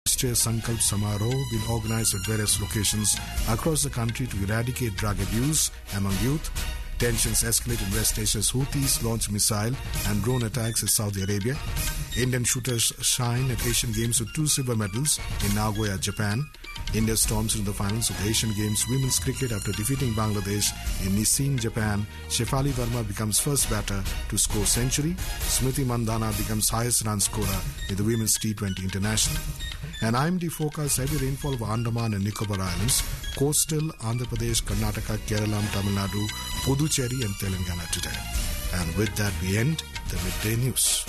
Raष्ट्riya Sankalp Samaroh will organize at various locations across the country to eradicate drug abuse among youth. Tensions escalate in West Asia's Houthis launch missile and drone attacks in Saudi Arabia. Indian shooters shine at Asian Games with two silver medals in Nagoya, Japan. India storms into the finals of the Asian Games women's cricket after defeating Bangladesh in Niseen, Japan. Shefali Verma becomes first batter to score century. Smriti Mandana becomes highest run scorer in the women's T20 International. And IMD forecasts heavy rainfall over Andaman and Nicobar Islands, coastal Andhra Pradesh, Karnataka, Kerala, Tamil Nadu, Puducherry and Telangana today. And with that we end the midday news.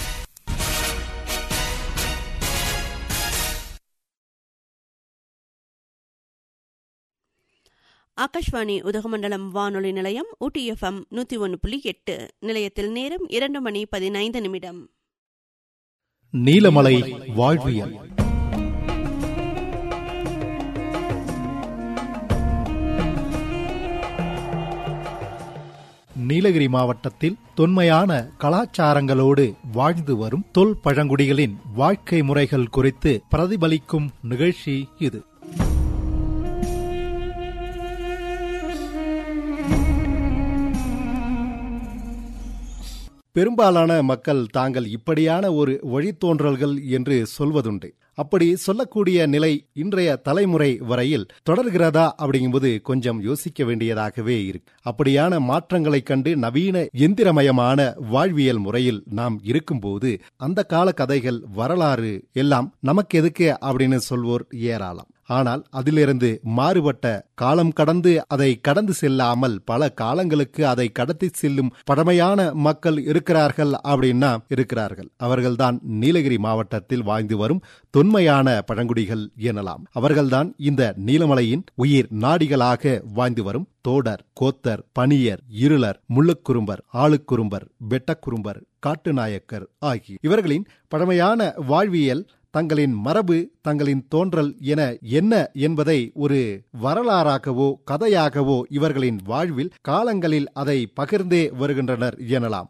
Akashvani Udhagamandalam வானொலி நிலையம் ஊட்டி FM நூற்றி ஒன்று புள்ளி எட்டு நிலையத்தில் நேரம் இரண்டு மணி பதினைந்து நிமிடம் நீலமலை வாழ்வியல் நீலகிரி மாவட்டத்தில் தொன்மையான கலாச்சாரங்களோடு வாழ்ந்து வரும் தொல் பழங்குடிகளின் வாழ்க்கை முறைகள் குறித்து பிரதிபலிக்கும் நிகழ்ச்சி இது பெரும்பாலான மக்கள் தாங்கள் இப்படியான ஒரு வழித்தோன்றல்கள் என்று சொல்வதுண்டு அப்படி சொல்லக்கூடிய நிலை இன்றைய தலைமுறை வரையில் தொடர்கிறதா அப்படிங்கும்போது கொஞ்சம் யோசிக்க வேண்டியதாகவே இருக்கு அப்படியான மாற்றங்களைக் கண்டு நவீன எந்திரமயமான வாழ்வியல் முறையில் நாம் இருக்கும்போது அந்த கால கதைகள் வரலாறு எல்லாம் நமக்கு எதுக்கு அப்படின்னு சொல்வோர் ஏராளம் ஆனால் அதிலிருந்து மாறுபட்ட காலம் கடந்து அதை கடந்து செல்லாமல் பல காலங்களுக்கு அதை கடத்தி செல்லும் பழமையான மக்கள் இருக்கிறார்கள் அப்படின்னா இருக்கிறார்கள் அவர்கள்தான் நீலகிரி மாவட்டத்தில் வாழ்ந்து வரும் தொன்மையான பழங்குடிகள் எனலாம் அவர்கள்தான் இந்த நீலமலையின் உயிர் நாடிகளாக வாழ்ந்து வரும் தோடர் கோத்தர் பனியர் இருளர் முள்ளுக்குறும்பர் ஆளுக்குறும்பர் வெட்டக்குறும்பர் காட்டுநாயக்கர் ஆகிய இவர்களின் பழமையான வாழ்வியல் தங்களின் மரபு தங்களின் தோன்றல் என என்ன என்பதை ஒரு வரலாறாகவோ கதையாகவோ இவர்களின் வாழ்வில் காலங்களில் அதை பகிர்ந்தே வருகின்றனர் எனலாம்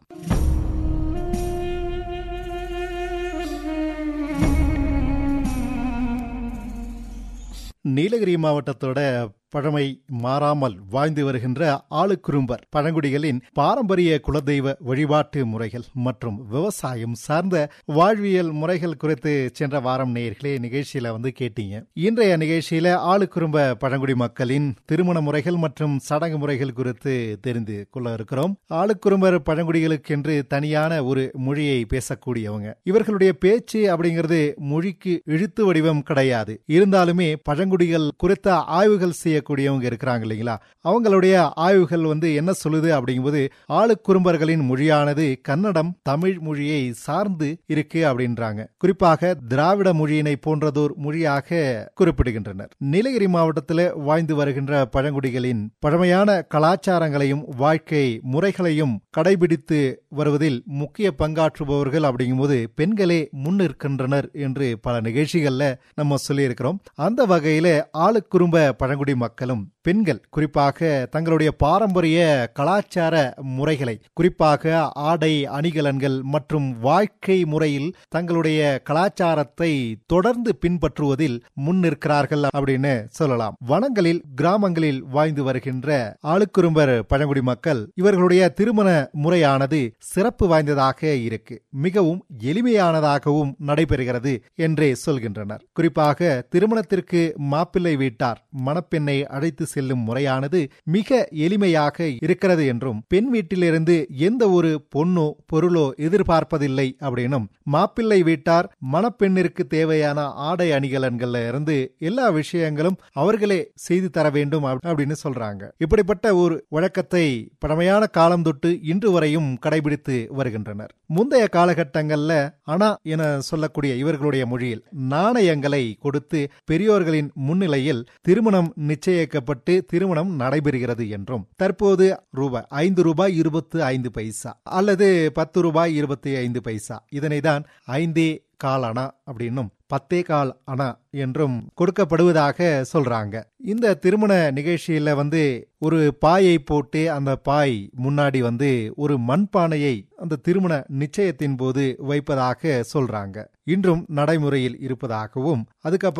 நீலகிரி மாவட்டத்தோட பழமை மாறாமல் வாழ்ந்து வருகின்ற ஆளுக்குறும்பர் பழங்குடிகளின் பாரம்பரிய குலதெய்வ வழிபாட்டு முறைகள் மற்றும் விவசாயம் சார்ந்த வாழ்வியல் முறைகள் குறித்து சென்ற வாரம் நேர்களே நிகழ்ச்சியில வந்து கேட்டீங்க இன்றைய நிகழ்ச்சியில ஆளுக்குறும்ப பழங்குடி மக்களின் திருமண முறைகள் மற்றும் சடங்கு முறைகள் குறித்து தெரிந்து கொள்ள இருக்கிறோம் ஆளுக்குறும்பர் பழங்குடிகளுக்கென்று தனியான ஒரு மொழியை பேசக்கூடியவங்க இவர்களுடைய பேச்சு அப்படிங்கிறது மொழிக்கு இழுத்து வடிவம் கிடையாது இருந்தாலுமே பழங்குடிகள் குறித்த ஆய்வுகள் செய்ய செய்யக்கூடியவங்க இருக்கிறாங்க இல்லைங்களா அவங்களுடைய ஆய்வுகள் வந்து என்ன சொல்லுது அப்படிங்கும்போது ஆளுக்குறும்பர்களின் மொழியானது கன்னடம் தமிழ் மொழியை சார்ந்து இருக்கு அப்படின்றாங்க குறிப்பாக திராவிட மொழியினை போன்றதோர் மொழியாக குறிப்பிடுகின்றனர் நீலகிரி மாவட்டத்தில் வாழ்ந்து வருகின்ற பழங்குடிகளின் பழமையான கலாச்சாரங்களையும் வாழ்க்கை முறைகளையும் கடைபிடித்து வருவதில் முக்கிய பங்காற்றுபவர்கள் அப்படிங்கும்போது பெண்களே முன்னிற்கின்றனர் என்று பல நிகழ்ச்சிகள்ல நம்ம சொல்லியிருக்கிறோம் அந்த வகையில ஆளுக்குறும்ப பழங்குடி மக்களும் பெண்கள் குறிப்பாக தங்களுடைய பாரம்பரிய கலாச்சார முறைகளை குறிப்பாக ஆடை அணிகலன்கள் மற்றும் வாழ்க்கை முறையில் தங்களுடைய கலாச்சாரத்தை தொடர்ந்து பின்பற்றுவதில் முன்னிற்கிறார்கள் அப்படின்னு சொல்லலாம் வனங்களில் கிராமங்களில் வாழ்ந்து வருகின்ற ஆளுக்குறும்பர் பழங்குடி மக்கள் இவர்களுடைய திருமண முறையானது சிறப்பு வாய்ந்ததாக இருக்கு மிகவும் எளிமையானதாகவும் நடைபெறுகிறது என்றே சொல்கின்றனர் குறிப்பாக திருமணத்திற்கு மாப்பிள்ளை வீட்டார் மணப்பெண்ணை அழைத்து செல்லும் முறையானது மிக எளிமையாக இருக்கிறது என்றும் பெண் வீட்டிலிருந்து எந்த ஒரு பொண்ணோ பொருளோ எதிர்பார்ப்பதில்லை அப்படின்னும் மாப்பிள்ளை வீட்டார் மணப்பெண்ணிற்கு தேவையான ஆடை அணிகலன்கள்ல இருந்து எல்லா விஷயங்களும் அவர்களே செய்து தர வேண்டும் அப்படின்னு சொல்றாங்க இப்படிப்பட்ட ஒரு வழக்கத்தை பழமையான காலம் தொட்டு இன்று வரையும் கடைபிடித்து வருகின்றனர் முந்தைய காலகட்டங்கள்ல அணா என சொல்லக்கூடிய இவர்களுடைய மொழியில் நாணயங்களை கொடுத்து பெரியோர்களின் முன்னிலையில் திருமணம் நிச்சயிக்கப்பட்டு திருமணம் நடைபெறுகிறது என்றும் தற்போது ரூபாய் ஐந்து ரூபாய் இருபத்து ஐந்து பைசா அல்லது பத்து ரூபாய் இருபத்தி ஐந்து பைசா இதனை தான் ஐந்தே கால் அணா அப்படின்னும் பத்தே கால் அணா என்றும் கொடுக்கப்படுவதாக சொல்றாங்க இந்த திருமண நிகழ்ச்சியில வந்து ஒரு பாயை போட்டு அந்த பாய் முன்னாடி வந்து ஒரு மண்பானையை அந்த திருமண நிச்சயத்தின் போது வைப்பதாக சொல்றாங்க இன்றும் நடைமுறையில் இருப்பதாகவும் அதுக்கப்புறம்